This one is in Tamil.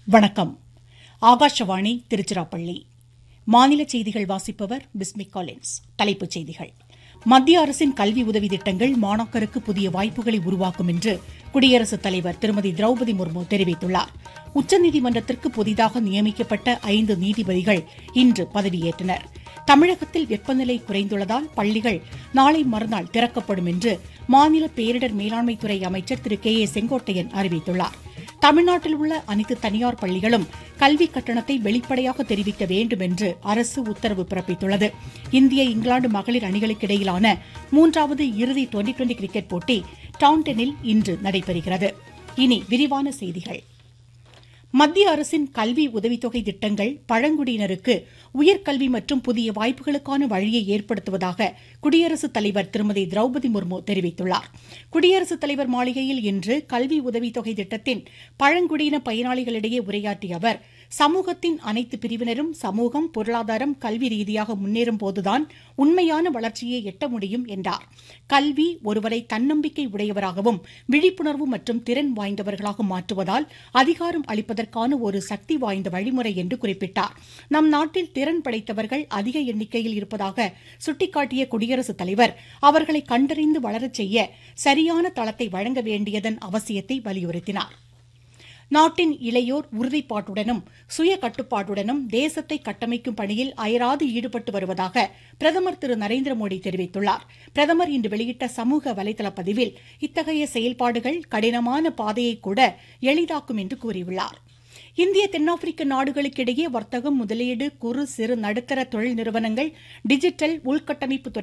வணக்கம் ஆகாஷவாணி திருச்சிராப்பள்ளி மாநில செய்திகள் வாசிப்பவர் பிஸ்மி காலின்ஸ் தலைப்புச் செய்திகள் மத்திய அரசின் கல்வி உதவி திட்டங்கள் மாணாக்கருக்கு புதிய வாய்ப்புகளை உருவாக்கும் என்று குடியரசுத் தலைவர் திருமதி திரௌபதி முர்மு தெரிவித்துள்ளார் உச்சநீதிமன்றத்திற்கு புதிதாக நியமிக்கப்பட்ட ஐந்து நீதிபதிகள் இன்று பதவியேற்றனர் தமிழகத்தில் வெப்பநிலை குறைந்துள்ளதால் பள்ளிகள் நாளை மறுநாள் திறக்கப்படும் என்று மாநில பேரிடர் மேலாண்மைத்துறை அமைச்சர் திரு கே ஏ செங்கோட்டையன் அறிவித்துள்ளார் தமிழ்நாட்டில் உள்ள அனைத்து தனியார் பள்ளிகளும் கல்வி கட்டணத்தை வெளிப்படையாக தெரிவிக்க வேண்டும் என்று அரசு உத்தரவு பிறப்பித்துள்ளது இந்திய இங்கிலாந்து மகளிர் அணிகளுக்கு இடையிலான மூன்றாவது இறுதி டுவெண்டி டுவெண்டி கிரிக்கெட் போட்டி டவுன்டனில் இன்று நடைபெறுகிறது இனி விரிவான செய்திகள் மத்திய அரசின் கல்வி உதவித்தொகை திட்டங்கள் பழங்குடியினருக்கு உயர்கல்வி மற்றும் புதிய வாய்ப்புகளுக்கான வழியை ஏற்படுத்துவதாக குடியரசுத் தலைவர் திருமதி திரௌபதி முர்மு தெரிவித்துள்ளார் குடியரசுத் தலைவர் மாளிகையில் இன்று கல்வி உதவித்தொகை திட்டத்தின் பழங்குடியின பயனாளிகளிடையே உரையாற்றிய அவர் சமூகத்தின் அனைத்து பிரிவினரும் சமூகம் பொருளாதாரம் கல்வி ரீதியாக முன்னேறும் போதுதான் உண்மையான வளர்ச்சியை எட்ட முடியும் என்றார் கல்வி ஒருவரை தன்னம்பிக்கை உடையவராகவும் விழிப்புணர்வு மற்றும் திறன் வாய்ந்தவர்களாக மாற்றுவதால் அதிகாரம் அளிப்பதற்கான ஒரு சக்தி வாய்ந்த வழிமுறை என்று குறிப்பிட்டார் நம் நாட்டில் திறன் படைத்தவர்கள் அதிக எண்ணிக்கையில் இருப்பதாக சுட்டிக்காட்டிய குடியரசுத் தலைவர் அவர்களை கண்டறிந்து வளரச் செய்ய சரியான தளத்தை வழங்க வேண்டியதன் அவசியத்தை வலியுறுத்தினார் நாட்டின் இளையோர் உறுதிப்பாட்டுடனும் சுய கட்டுப்பாட்டுடனும் தேசத்தை கட்டமைக்கும் பணியில் அயராது ஈடுபட்டு வருவதாக பிரதமர் திரு நரேந்திர மோடி தெரிவித்துள்ளார் பிரதமர் இன்று வெளியிட்ட சமூக வலைதள பதிவில் இத்தகைய செயல்பாடுகள் கடினமான பாதையை கூட எளிதாக்கும் என்று கூறியுள்ளார் இந்திய தென்னாப்பிரிக்க நாடுகளுக்கிடையே வர்த்தகம் முதலீடு குறு சிறு நடுத்தர தொழில் நிறுவனங்கள் டிஜிட்டல் உள்கட்டமைப்பு